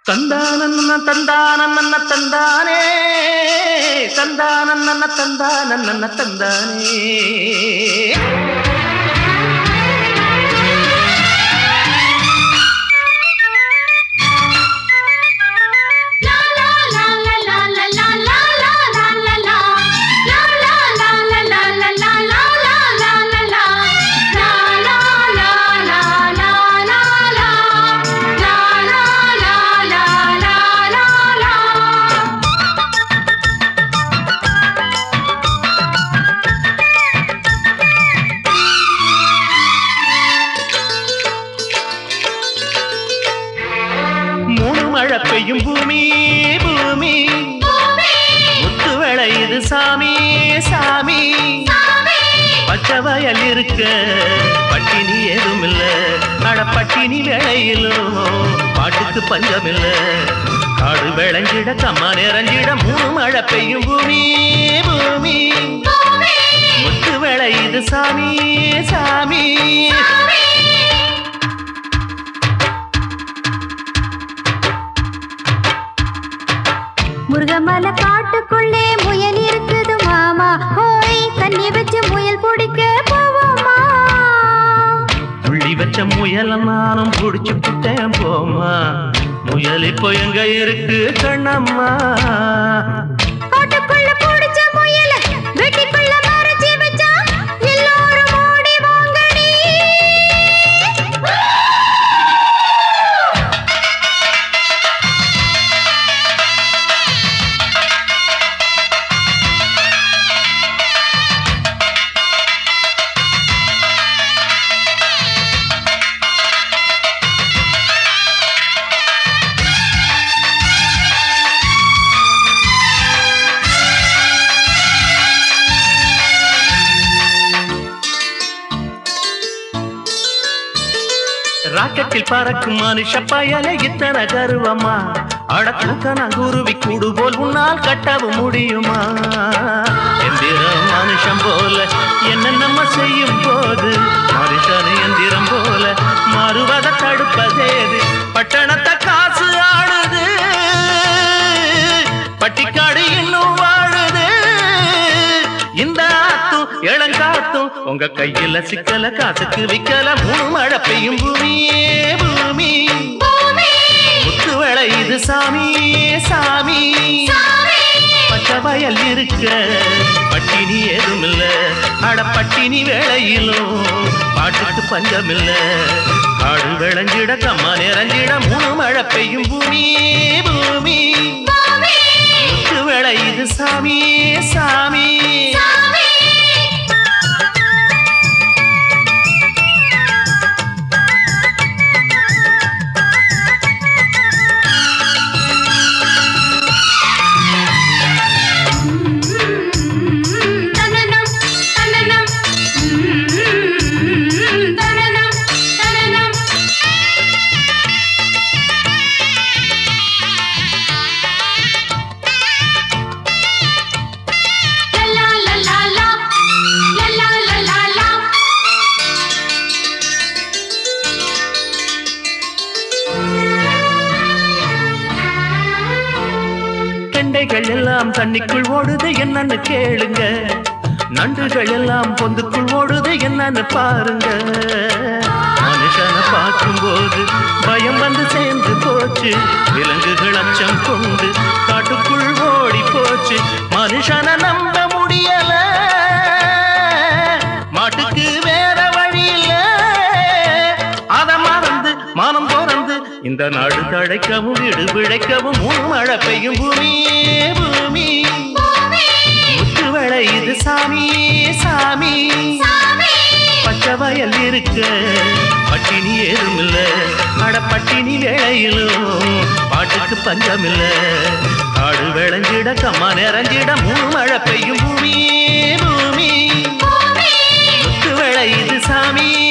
ತಂದಾನನ್ನ ತಂದಾನನ್ನ ತಂದಾನೇ ತಂದಾನನ್ನ ತಂದಾನನ್ನ ತಂದಾನೇ மூணு மழை பெய்யும் பூமி பூமி முத்து விளையுது சாமி சாமி பச்சை வயல் இருக்க பட்டினி ஏதும் இல்ல அட பட்டினி வேளையிலும் பாட்டுக்கு பஞ்சம் இல்ல காடு விளைஞ்சிட கம்மா நிறைஞ்சிட மூணு மழை பெய்யும் பூமி பூமி முத்து விளையுது சாமி சாமி முருகமலை காட்டுக்குள்ளே முயல் இருக்குது மாமா ஹோய் தண்ணி வச்சு முயல் பிடிக்க போவோமா புள்ளி வச்ச முயல நானும் புடிச்சு புட்டேன் போமா முயல் இப்போ எங்க இருக்கு கண்ணம்மா காட்டுக்குள்ள பிடிச்ச முயல வெட்டிக்குள்ள மறைச்சி வச்சா எல்லாரும் ஓடி வாங்கடி ராக்கெட்டில் பறக்கும் மனுஷ பயல இத்தனை கருவமா அடக்குக்கன குருவி கூடு போல் உன்னால் கட்டவும் முடியுமா எந்திரம் மனுஷன் போல என்ன நம்ம செய்யும் போது மனுஷன் எந்திரம் போல மாறுவதை தடுப்பதேது பட்டணத்தை காசு ஆடுது பட்டிக்காடு இன்னும் வாழுது இந்த ஆத்தும் இளங்காத்தும் உங்க கையில சிக்கல காசுக்கு விக்கல மூணு மழை பெய்யும் பூமியே பூமி முத்து விளையுது சாமி சாமி பச்சை வயல் இருக்க பட்டினி ஏதும் இல்ல அட பட்டினி வேளையிலும் பாட்டுக்கு பஞ்சம் இல்ல காடு விளைஞ்சிட கம்மா நிறைஞ்சிட மூணு மழை பெய்யும் பூமி பூமி முத்து விளையுது சாமி சாமி தனனம் தனனம் தனனம் தனனம் லா லா லா லா லா லா லா லா லா கெண்டைகள் எல்லாம் தண்ணிக்குள் ஓடுது என்னன்னு கேளுங்க நண்டுகள் எல்லாம் பொந்துக்குள் ஓடுது என்னன்னு பாருங்க மனுஷனை பார்க்கும்போது பயம் வந்து சேர்ந்து போச்சு விலங்குகள் அச்சம் கொண்டு காட்டுக்குள் ஓடி போச்சு மனுஷனை நம்ப முடியல மாட்டுக்கு வேற வழி இல்ல அத மறந்து மனம் திறந்து இந்த நாடு தழைக்கவும் வீடு விழைக்கவும் மூணு மழை பெய்யும் பூமி பூமி முத்து விளையுது சாமி சாமி பச்சை வயல் இருக்க பட்டினி ஏதும் இல்ல அட பட்டினி வேளையிலும் பாட்டுக்கு பஞ்சம் இல்ல காடு விளைஞ்சிட கம்மா நிறைஞ்சிட மூணு மழை பெய்யும் பூமி பூமி முத்து விளையுது சாமி